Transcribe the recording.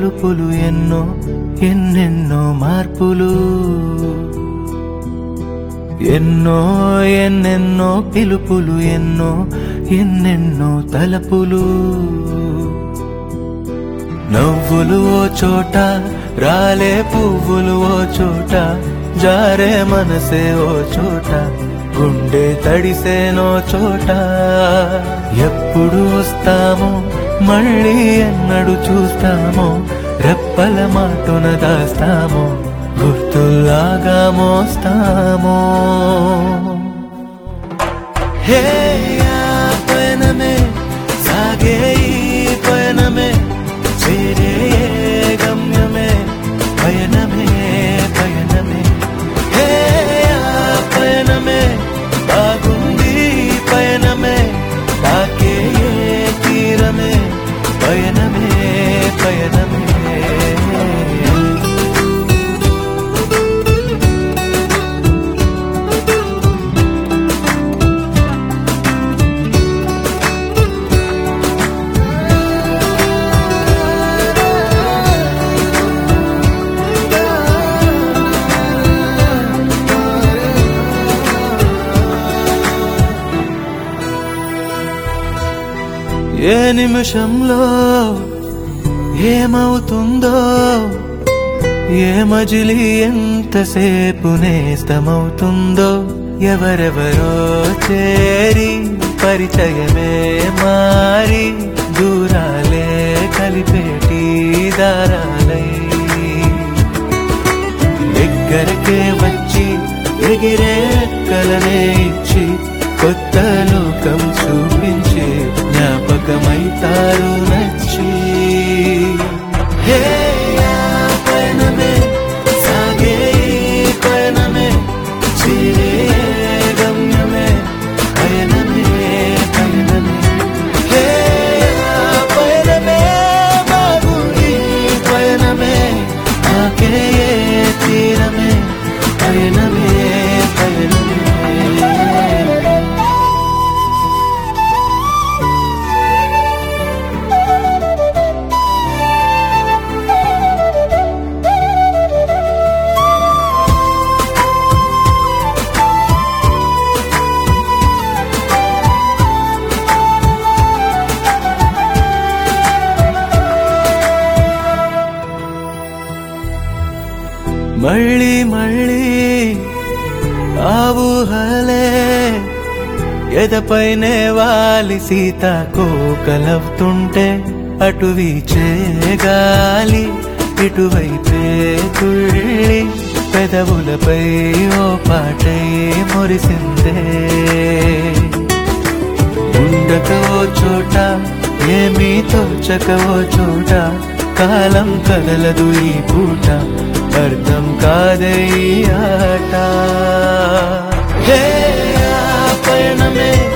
మలుపులు ఎన్నో ఎన్నెన్నో మార్పులు ఎన్నో ఎన్నెన్నో పిలుపులు ఎన్నో ఎన్నెన్నో తలపులు నవ్వులు ఓ చోట రాలే పువ్వులు ఓ చోట జారే మనసే ఓ చోట గుండె తడిసేనో చోట ఎప్పుడు వస్తామో మళ్ళీ ఎన్నడు చూస్తామో రెప్పల మాటున దాస్తామో గుర్తుల్లాగా మోస్తామో హే ఆ పయనమే సాగే ఈ పయనమే చేరే ఏ గమ్యమే పయనమే పయనమే హే ఆ పయనమే బాగుంది ఈ పయనమే తాకే ఏ తీరమే పయనమే పయనమే ఏ నిమిషంలో ఏమవుతుందో ఏ మజిలి ఎంతసేపు నేస్తమవుతుందో ఎవరెవరో చేరి పరిచయమే మారి దూరాలే కలిపేటి దారాలై దగ్గరకే వచ్చి ఎగిరే కలనే ఇచ్చి కొత్త లోకం చూపించి జ్ఞాపకమైతారు నచ్చి హే ఆ పయనమే సాగే ఈ పయనమే చేరే గమ్యమే పయనమే పయనమే హే ఆ పయనమే బాగుంది పయనమే ఆకే ఏ తీరమే పయనమే పయనమే మళ్ళీ మళ్ళీ ఆవుహలే ఎదపైనే వాలి సీత కోకలవుతుంటే అటు వీచే గాలి ఇటువైపే తుళ్ళి పెదవులపై ఓ పాటై మురిసిందే ఉండక ఓ చోట ఏమీ తోచక ఓ చోట కాలం కదలదు ఈ పూట అర్థం కాదే ఈ ఆట హే ఆ పయనమే